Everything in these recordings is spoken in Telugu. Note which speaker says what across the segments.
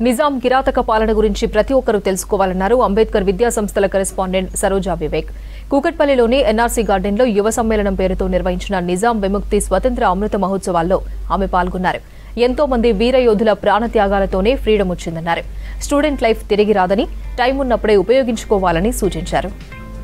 Speaker 1: నిజాం కిరాతక పాలన గురించి ప్రతి ఒక్కరూ తెలుసుకోవాలన్నారు అంబేద్కర్ విద్యా సంస్థల కరెస్పాండెంట్ సరోజా వివేక్ కూకట్పల్లిలోని ఎన్ఆర్సీ గార్డెన్లో యువ సమ్మేళనం పేరుతో నిర్వహించిన నిజాం విముక్తి స్వతంత్ర అమృత మహోత్సవాల్లో ఆమె పాల్గొన్నారు ఎంతో మంది వీర యోధుల ప్రాణత్యాగాలతోనే ఫ్రీడమ్ వచ్చిందన్నారు స్టూడెంట్ లైఫ్ తిరిగి రాదని టైం ఉన్నప్పుడే ఉపయోగించుకోవాలని సూచించారు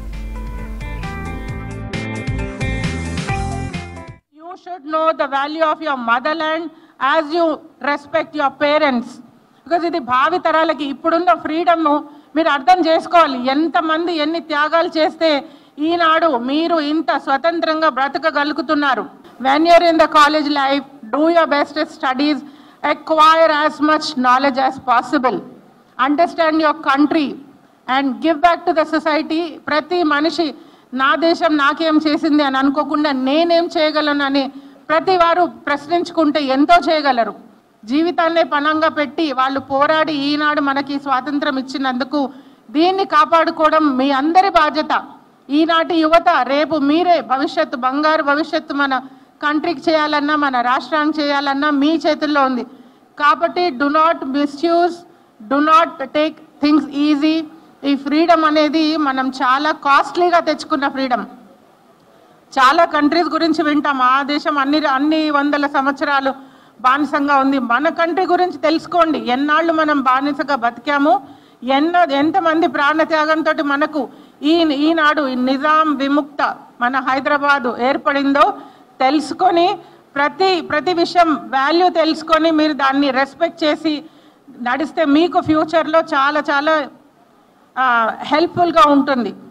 Speaker 2: You should know the value of your motherland as you respect your parents. Because ఇది భావి తరాలకి ఇప్పుడున్న ఫ్రీడమ్ మీరు అర్థం చేసుకోవాలి ఎంతమంది ఎన్ని త్యాగాలు చేస్తే ఈనాడు మీరు ఇంత స్వతంత్రంగా బ్రతకగలుగుతున్నారు when you're in the college life do your best studies acquire as much knowledge as possible understand your country and give back to the society ప్రతి మనిషి నా దేశం నాకేం చేసింది అని అనుకోకుండా నేనేం చేయగలను అని ప్రతి వారు ప్రశ్నించుకుంటే ఎంతో చేయగలరు జీవితాన్నే పణంగా పెట్టి వాళ్ళు పోరాడి ఈనాడు మనకి స్వాతంత్రం ఇచ్చినందుకు దీన్ని కాపాడుకోవడం మీ అందరి బాధ్యత ఈనాటి యువత రేపు మీరే భవిష్యత్తు బంగారు భవిష్యత్తు మన కంట్రీకి చేయాలన్నా మన రాష్ట్రానికి చేయాలన్నా మీ చేతుల్లో ఉంది కాబట్టి do not misuse do not take things easy ఈ ఫ్రీడమ్ అనేది మనం చాలా కాస్ట్లీగా తెచ్చుకున్న ఫ్రీడమ్ చాలా కంట్రీస్ గురించి వింటాం ఆ దేశం అన్ని అన్ని వందల సంవత్సరాలు బానిసంగా ఉంది మన కంట్రీ గురించి తెలుసుకోండి ఎన్నాళ్ళు మనం బానిసగా బతికాము ఎన్న ఎంతమంది ప్రాణత్యాగంతో మనకు ఈ ఈనాడు ఈ నిజాం విముక్త మన హైదరాబాదు ఏర్పడిందో తెలుసుకొని ప్రతి ప్రతి విషయం వాల్యూ తెలుసుకొని మీరు దాన్ని రెస్పెక్ట్ చేసి నడిస్తే మీకు ఫ్యూచర్లో చాలా చాలా హెల్ప్ఫుల్గా ఉంటుంది